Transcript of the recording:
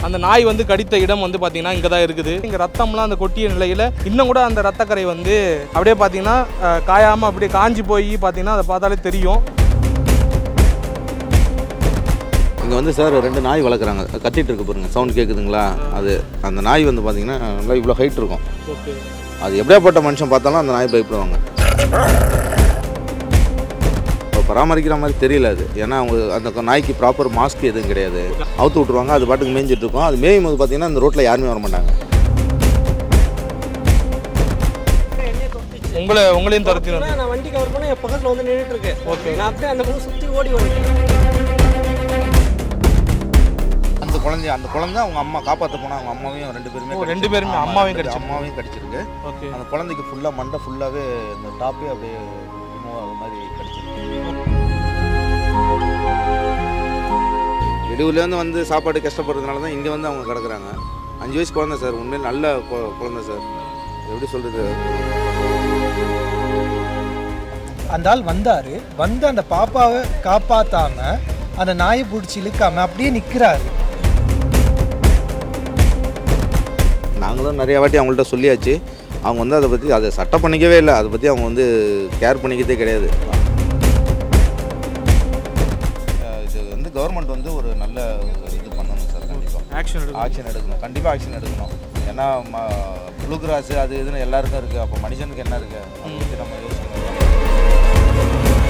அந்த நாய் வந்து கடித்த இடம் வந்து பார்த்தீங்கன்னா இங்கே தான் இருக்குது இங்கே ரத்தம்லாம் அந்த கொட்டிய நிலையில் இன்னும் கூட அந்த ரத்தக்கரை வந்து அப்படியே பார்த்தீங்கன்னா அஹ், காயாம அப்படியே காஞ்சி போய் பார்த்தீங்கன்னா அதை பார்த்தாலே தெரியும் இங்கே வந்து சார் ரெண்டு நாய் வளர்க்குறாங்க கத்திட்டு இருக்கு பாருங்க சவுண்ட் கேட்குதுங்களா அது அந்த நாய் வந்து பார்த்தீங்கன்னா நல்லா இவ்வளோ ஹைட் இருக்கும் ஓகே அது எப்படியாப்பட்ட மனுஷன் பார்த்தாலும் அந்த நாய் பயப்படுவாங்க இப்போ பராமரிக்கிற மாதிரி தெரியல அது ஏன்னா அவங்க அந்த நாய்க்கு ப்ராப்பர் மாஸ்க் எதுவும் கிடையாது அவுத்து விட்ருவாங்க அது பாட்டுக்கு மேய்ஞ்சிட்டு இருக்கும் அது மேயும் போது பார்த்தீங்கன்னா இந்த ரோட்டில் யாருமே வர மாட்டாங்க உங்களை உங்களையும் துரத்தி வந்து நான் வண்டி கவர் பண்ண என் பக்கத்தில் வந்து நின்றுட்டு இருக்கு ஓகே நான் அப்படியே அந்த பக்கம் சுற்றி ஓடி வரேன் அந்த குழந்தை அந்த குழந்தை அவங்க அம்மா காப்பாற்ற போனால் அவங்க அம்மாவையும் ரெண்டு பேருமே ஓ, ரெண்டு பேருமே ஆமா, அம்மாவையும் ரெண்டு கடிச்சிருக்கு. அம்மாவையும் கடிச்சிருக்கு ஓகே அந்த குழந்தைக்கு ஃபுல்லாக மண்டை ஃபுல்லாகவே இந்த டாப்பே அப்படியே ரிமூவ் ஆகிற மாதிரி கடிச்சிருக்கு வெளியூர்லேருந்து வந்து சாப்பாடு கஷ்டப்படுறதுனால தான் இங்கே வந்து அவங்க கிடக்குறாங்க அஞ்சு வயசு குழந்தை சார் உண்மையில் நல்ல கு- குழந்தை சார் எப்படி சொல்கிறது அந்த ஆள் வந்தார் வந்து அந்த பாப்பாவை காப்பாத்தாம அந்த நாயை பிடிச்சி இழுக்காம அப்படியே நிற்கிறாரு நாங்களும் நிறைய வாட்டி அவங்கள்ட்ட சொல்லியாச்சு அவங்க வந்து அதை பற்றி அதை சட்டம் பண்ணிக்கவே இல்லை அதை பற்றி அவங்க வந்து கேர் பண்ணிக்கிறதே கிடையாது அஹ் இது வந்து கவர்மெண்ட் வந்து ஒரு நல்ல இது பண்ணணும் சார் கண்டிப்பாக ஆக்ஷன் எடுக்கும் ஆக்ஷன் எடுக்கணும் கண்டிப்பாக ஆக்ஷன் எடுக்கணும் ஏன்னா ப்ளூ கிராஸ் அது இதுன்னு எல்லாருக்கும் இருக்குது அப்போ மனுஷனுக்கு என்ன இருக்குது அதை பற்றி நம்ம யோசிக்கணும்